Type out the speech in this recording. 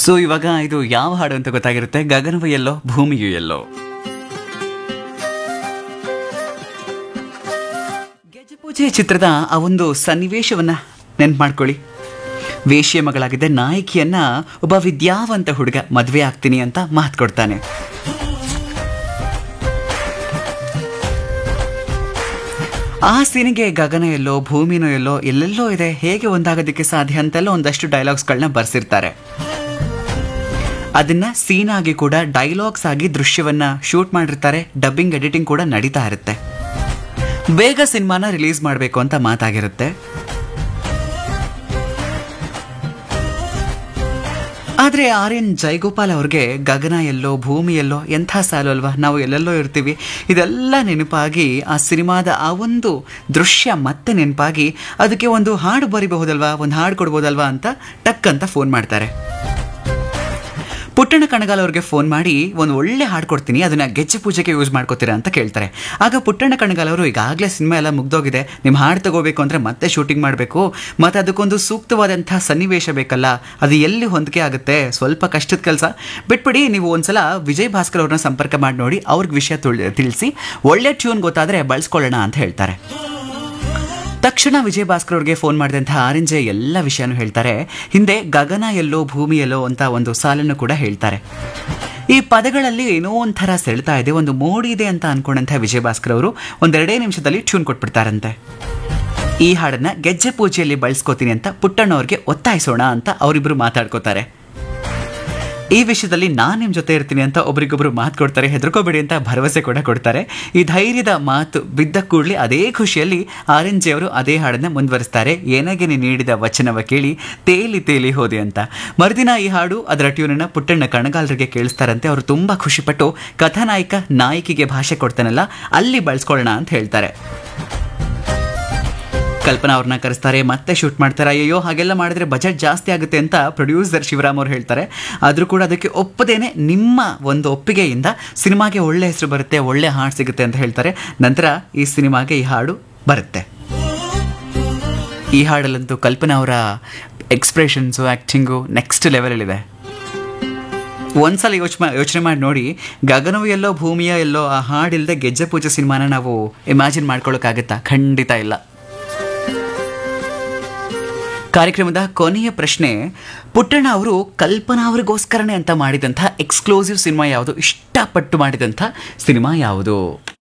so ಇವಾಗ ಇದು ಯಾವ ಹಾಡು ಅಂತ ಗೊತ್ತಾಗಿರುತ್ತೆ ಗಗನವು ಎಲ್ಲೋ ಭೂಮಿಯು ಎಲ್ಲೋ ಗೆಜಪೂಜೆ ಚಿತ್ರದ ಆ ಒಂದು ಸನ್ನಿವೇಶವನ್ನ ನೆನ್ಪು ಮಾಡ್ಕೊಳ್ಳಿ ವೇಶ್ಯ ಮಗಳಾಗಿದ್ದ ನಾಯಕಿಯನ್ನ ಒಬ್ಬ ವಿದ್ಯಾವಂತ ಹುಡುಗ ಮದುವೆ ಆಗ್ತೀನಿ ಅಂತ ಮಾತು ಕೊಡ್ತಾನೆ ಆ ಸೀನಿಗೆ ಗಗನ ಎಲ್ಲೋ ಭೂಮಿನೋ ಎಲ್ಲೋ ಎಲ್ಲೆಲ್ಲೋ ಇದೆ ಹೇಗೆ ಒಂದಾಗೋದಕ್ಕೆ ಸಾಧ್ಯ ಅಂತೆಲ್ಲ ಒಂದಷ್ಟು ಡೈಲಾಗ್ಸ್ಗಳನ್ನ ಬರ್ಸಿರ್ತಾರೆ ಅದನ್ನ ಸೀನ್ ಆಗಿ ಕೂಡ ಡೈಲಾಗ್ಸ್ ಆಗಿ ದೃಶ್ಯವನ್ನ ಶೂಟ್ ಮಾಡಿರ್ತಾರೆ ಡಬ್ಬಿಂಗ್ ಎಡಿಟಿಂಗ್ ಕೂಡ ನಡೀತಾ ಇರುತ್ತೆ ಬೇಗ ಸಿನಿಮಾನ ರಿಲೀಸ್ ಮಾಡಬೇಕು ಅಂತ ಮಾತಾಗಿರುತ್ತೆ ಆದರೆ ಆರ್ ಎನ್ ಜಯಗೋಪಾಲ್ ಅವ್ರಿಗೆ ಗಗನ ಎಲ್ಲೋ ಭೂಮಿ ಎಲ್ಲೋ ಎಂಥ ಸಾಲು ಅಲ್ವಾ ನಾವು ಎಲ್ಲೆಲ್ಲೋ ಇರ್ತೀವಿ ಇದೆಲ್ಲ ನೆನಪಾಗಿ ಆ ಸಿನಿಮಾದ ಆ ಒಂದು ದೃಶ್ಯ ಮತ್ತೆ ನೆನಪಾಗಿ ಅದಕ್ಕೆ ಒಂದು ಹಾಡು ಬರಿಬಹುದಲ್ವಾ ಒಂದು ಹಾಡು ಕೊಡ್ಬೋದಲ್ವಾ ಅಂತ ಟಕ್ ಅಂತ ಫೋನ್ ಮಾಡ್ತಾರೆ ಪುಟ್ಟಣ ಕಣಗಾಲ್ ಅವ್ರಿಗೆ ಫೋನ್ ಮಾಡಿ ಒಂದು ಒಳ್ಳೆ ಹಾಡು ಕೊಡ್ತೀನಿ ಅದನ್ನ ಗೆಜ್ಜೆ ಪೂಜೆಗೆ ಯೂಸ್ ಮಾಡ್ಕೋತೀರಾ ಅಂತ ಕೇಳ್ತಾರೆ ಆಗ ಪುಟ್ಟಣ ಕಣಗಾಲ್ ಅವರು ಈಗಾಗಲೇ ಸಿನಿಮಾ ಎಲ್ಲ ಮುಗ್ದೋಗಿದೆ ನಿಮ್ಮ ಹಾಡು ತಗೋಬೇಕು ಅಂದರೆ ಮತ್ತೆ ಶೂಟಿಂಗ್ ಮಾಡಬೇಕು ಮತ್ತು ಅದಕ್ಕೊಂದು ಸೂಕ್ತವಾದಂಥ ಸನ್ನಿವೇಶ ಬೇಕಲ್ಲ ಅದು ಎಲ್ಲಿ ಹೊಂದಿಕೆ ಆಗುತ್ತೆ ಸ್ವಲ್ಪ ಕಷ್ಟದ ಕೆಲಸ ಬಿಟ್ಬಿಡಿ ನೀವು ಒಂದ್ಸಲ ವಿಜಯ್ ಭಾಸ್ಕರ್ ಅವ್ರನ್ನ ಸಂಪರ್ಕ ಮಾಡಿ ನೋಡಿ ಅವ್ರಿಗೆ ವಿಷಯ ತಿಳಿಸಿ ಒಳ್ಳೆ ಟ್ಯೂನ್ ಗೊತ್ತಾದರೆ ಬಳಸ್ಕೊಳ್ಳೋಣ ಅಂತ ಹೇಳ್ತಾರೆ ತಕ್ಷಣ ವಿಜಯ್ ಭಾಸ್ಕರ್ ಅವ್ರಿಗೆ ಫೋನ್ ಮಾಡಿದಂತಹ ಆರೆಂಜೆ ಎಲ್ಲ ವಿಷಯನೂ ಹೇಳ್ತಾರೆ ಹಿಂದೆ ಗಗನ ಎಲ್ಲೋ ಭೂಮಿ ಎಲ್ಲೋ ಅಂತ ಒಂದು ಸಾಲನ್ನು ಕೂಡ ಹೇಳ್ತಾರೆ ಈ ಪದಗಳಲ್ಲಿ ಏನೋ ಒಂಥರ ಸೆಳ್ತಾ ಇದೆ ಒಂದು ಮೋಡಿ ಇದೆ ಅಂತ ಅನ್ಕೊಂಡಂತಹ ವಿಜಯ್ ಭಾಸ್ಕರ್ ಅವರು ಒಂದೆರಡೇ ನಿಮಿಷದಲ್ಲಿ ಟ್ಯೂನ್ ಕೊಟ್ಬಿಡ್ತಾರಂತೆ ಈ ಹಾಡನ್ನ ಗೆಜ್ಜೆ ಪೂಜೆಯಲ್ಲಿ ಬಳಸ್ಕೋತೀನಿ ಅಂತ ಪುಟ್ಟಣ್ಣವ್ರಿಗೆ ಒತ್ತಾಯಿಸೋಣ ಅಂತ ಅವರಿಬ್ರು ಮಾತಾಡ್ಕೋತಾರೆ ಈ ವಿಷಯದಲ್ಲಿ ನಾನು ನಿಮ್ಮ ಜೊತೆ ಇರ್ತೀನಿ ಅಂತ ಒಬ್ರಿಗೊಬ್ರು ಮಾತು ಕೊಡ್ತಾರೆ ಹೆದರ್ಕೋಬೇಡಿ ಅಂತ ಭರವಸೆ ಕೂಡ ಕೊಡ್ತಾರೆ ಈ ಧೈರ್ಯದ ಮಾತು ಬಿದ್ದ ಕೂಡಲೇ ಅದೇ ಖುಷಿಯಲ್ಲಿ ಆರ್ ಎನ್ ಜಿ ಅವರು ಅದೇ ಹಾಡನ್ನ ಮುಂದುವರಿಸ್ತಾರೆ ಏನಾಗೆ ನೀ ನೀಡಿದ ವಚನವ ಕೇಳಿ ತೇಲಿ ತೇಲಿ ಹೋದೆ ಅಂತ ಮರುದಿನ ಈ ಹಾಡು ಅದರ ಟ್ಯೂನನ್ನ ಪುಟ್ಟಣ್ಣ ಕಣಗಾಲರಿಗೆ ಕೇಳಿಸ್ತಾರಂತೆ ಅವರು ತುಂಬಾ ಖುಷಿಪಟ್ಟು ಕಥಾನಾಯಕ ನಾಯಕಿಗೆ ಭಾಷೆ ಕೊಡ್ತಾನಲ್ಲ ಅಲ್ಲಿ ಬಳಸ್ಕೊಳ್ಳೋಣ ಅಂತ ಹೇಳ್ತಾರೆ ಕಲ್ಪನಾ ಅವ್ರನ್ನ ಕರೆಸ್ತಾರೆ ಮತ್ತೆ ಶೂಟ್ ಮಾಡ್ತಾರೆ ಅಯ್ಯೋ ಹಾಗೆಲ್ಲ ಮಾಡಿದ್ರೆ ಬಜೆಟ್ ಜಾಸ್ತಿ ಆಗುತ್ತೆ ಅಂತ ಪ್ರೊಡ್ಯೂಸರ್ ಶಿವರಾಮ್ ಅವ್ರು ಹೇಳ್ತಾರೆ ಆದರೂ ಕೂಡ ಅದಕ್ಕೆ ಒಪ್ಪದೇನೆ ನಿಮ್ಮ ಒಂದು ಒಪ್ಪಿಗೆಯಿಂದ ಸಿನಿಮಾಗೆ ಒಳ್ಳೆ ಹೆಸರು ಬರುತ್ತೆ ಒಳ್ಳೆ ಹಾಡು ಸಿಗುತ್ತೆ ಅಂತ ಹೇಳ್ತಾರೆ ನಂತರ ಈ ಸಿನಿಮಾಗೆ ಈ ಹಾಡು ಬರುತ್ತೆ ಈ ಹಾಡಲ್ಲಂತೂ ಕಲ್ಪನಾ ಅವರ ಎಕ್ಸ್ಪ್ರೆಷನ್ಸು ಆ್ಯಕ್ಟಿಂಗು ನೆಕ್ಸ್ಟ್ ಲೆವೆಲಲ್ಲಿದೆ ಒಂದ್ಸಲ ಯೋಚನೆ ಯೋಚನೆ ಮಾಡಿ ನೋಡಿ ಗಗನವು ಎಲ್ಲೋ ಭೂಮಿಯ ಎಲ್ಲೋ ಆ ಹಾಡಿಲ್ಲದೆ ಗೆಜ್ಜೆ ಪೂಜೆ ಸಿನಿಮಾನ ನಾವು ಇಮ್ಯಾಜಿನ್ ಮಾಡ್ಕೊಳ್ಳೋಕ್ಕಾಗತ್ತಾ ಖಂಡಿತ ಇಲ್ಲ ಕಾರ್ಯಕ್ರಮದ ಕೊನೆಯ ಪ್ರಶ್ನೆ ಪುಟ್ಟಣ್ಣ ಅವರು ಕಲ್ಪನಾ ಅವರಿಗೋಸ್ಕರನೇ ಅಂತ ಮಾಡಿದಂಥ ಎಕ್ಸ್ಕ್ಲೂಸಿವ್ ಸಿನಿಮಾ ಯಾವುದು ಇಷ್ಟಪಟ್ಟು ಮಾಡಿದಂಥ ಸಿನಿಮಾ ಯಾವುದು